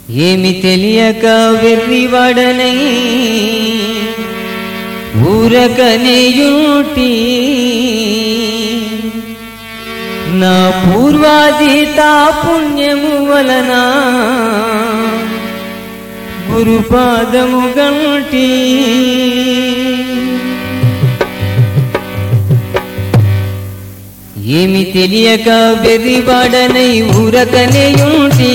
ఏమి తెలియక వెర్రివాడనై ఊరకనేయుటి నా పూర్వాజితా పుణ్యము వలన గురుపాదము గంటి ఏమి తెలియక వెర్రివాడనై ఊరకనేయుంటి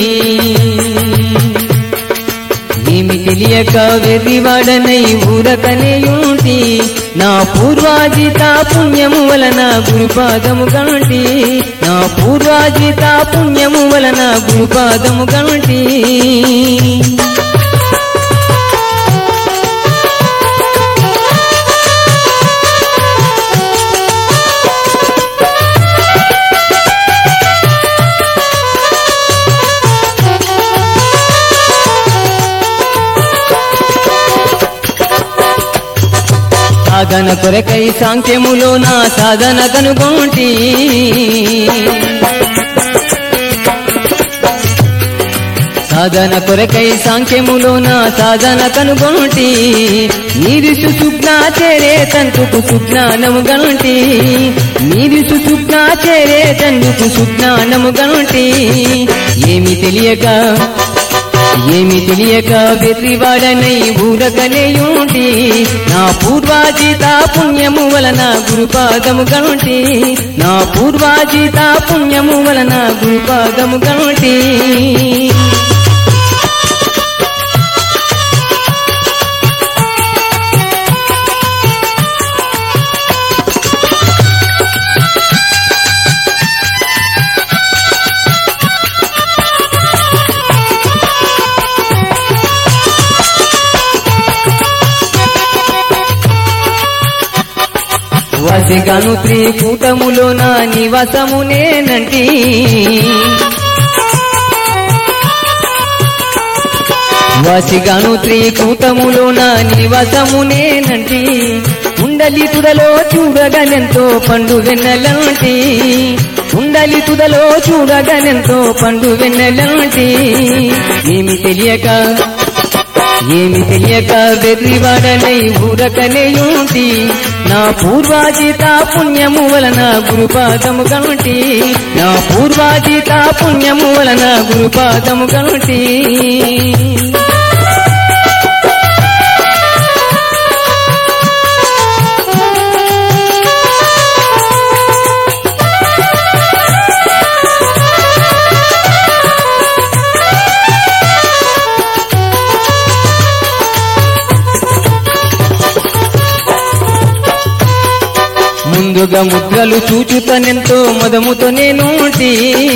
ఏమి తెలియక వెర్రివాడనై ఊరకనేయుంటి నా పూర్వాజిత పుణ్యము వలన గురుపాదము గంటి నా పూర్వాజిత పుణ్యము వలన గురుపాదము గంటి సాధన కొరకై సాంఖ్యములో నా సాధన కనుగొంటి సాధన కొరకై సాంఖ్యములో నా సాధన కనుగొంటి నీరు సుసుజ్ఞా చేరే తంతుకు సుజ్ఞానము గంటి నీరు సుసుజ్ఞా చేరే తందుకు సుజ్ఞానము గంటి ఏమి తెలియక ఏమి తెలియక వెర్రివాడనై ఊరకనేయుంటి నా పూర్వాజిత పుణ్యము వలన గురుపాదము గంటి నా పూర్వాజిత పుణ్యము వలన గురుపాదము గంటి వసిగను త్రికూటములో నా నివాసమునేనంటి వసిగను త్రికూటములో నా నివాసమునేనంటి ఉండలి తుడలో చూడగనెంతో పండు వెన్నెలంటి ఉండలి తుడలో చూడగనెంతో పండు వెన్నెలంటి ఏమి తెలియక ఏమి తెలియక వెర్రివాడనై ఊరకనేయుంటి నా పూర్వాజిత పుణ్యము వలన గురుపాదము గంటి నా పూర్వాజిత పుణ్యము వలన గురుపాదము గంటి ముందుగా ముద్రలు చూచుతనెంతో మదముతో నేనుంటి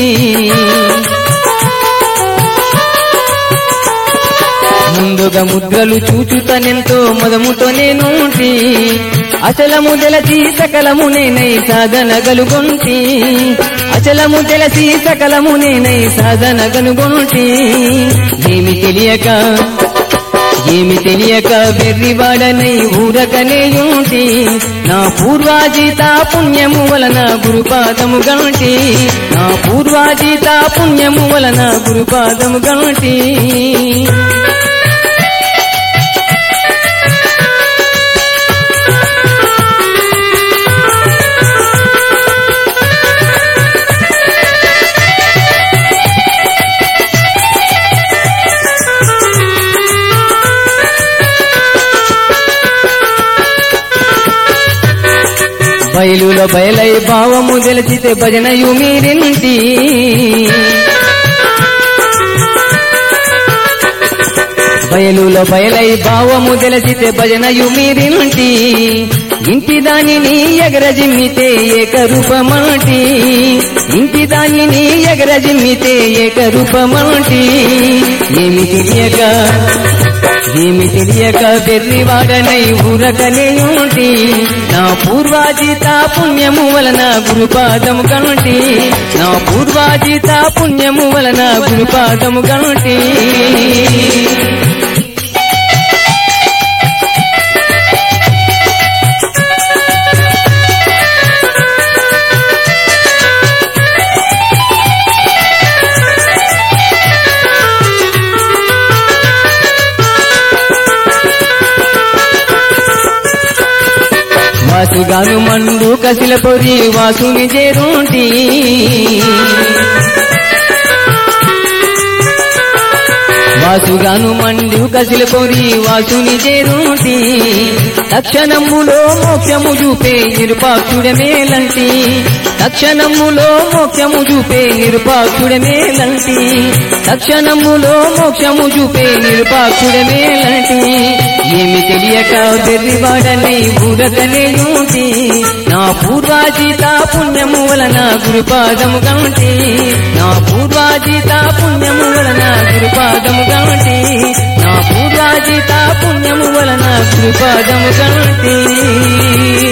ముందుగా ముద్రలు చూచుతనెంతో మదముతో నేనుంటి అచలము తెలచి సకలము నేనై సాధన గలుగొంటి అచలము తెలచి సకలము నేనై సాధన గలుగొంటి ఏమి తెలియక ఏమి తెలియక వెర్రివాడనై ఊరకనేయుంటి నా పూర్వాజిత పుణ్యము వలన గురుపాదము గంటి నా పూర్వాజిత పుణ్యము వలన గురుపాదము గంటి బయలుల బయలై భావము తెలిసితే భజనయు మీరింటి బయలుల బయలై భావము తెలిసితే భజనయు మీరింటి ఇంటి దానిని ఎగరజిమ్మితే ఏకరూపమాటి ఇంటి దానిని ఎగరజిమ్మితే ఏకరూపమాటి ఏమి తెలియక ఏమి తెలియక వెర్రివాడనై ఊరకనేయుంటి నా పూర్వాజిత పుణ్యము వలన గురుపాదము గంటి నా పూర్వాజిత పుణ్యము వలన గురుపాదము గంటి వాసుగాను మండు కసిల పొరి వాసుని చేరుంటి వాసుగాను మండు కసిల పొరి వాసుని చేరుంటి తక్షణములో మోక్షము చూపే నిరుపాక్షుడమేలంటి తక్షణములో మోక్షము చూపే నిరుపాక్షుడమేలంటి తక్షణములో మోక్షము చూపే నిరుపాక్షుడమేలంటి ఏమి తెలియక బెర్రివాడనై ఊరకనేయుంటి నా పూర్వాజీత పుణ్యము వలన గురుపాదము గంటి నా పూర్వాజీత పుణ్యము వలన గురుపాదము గంటి నా పూర్వాజీత పుణ్యము వలన గురుపాదము గంటి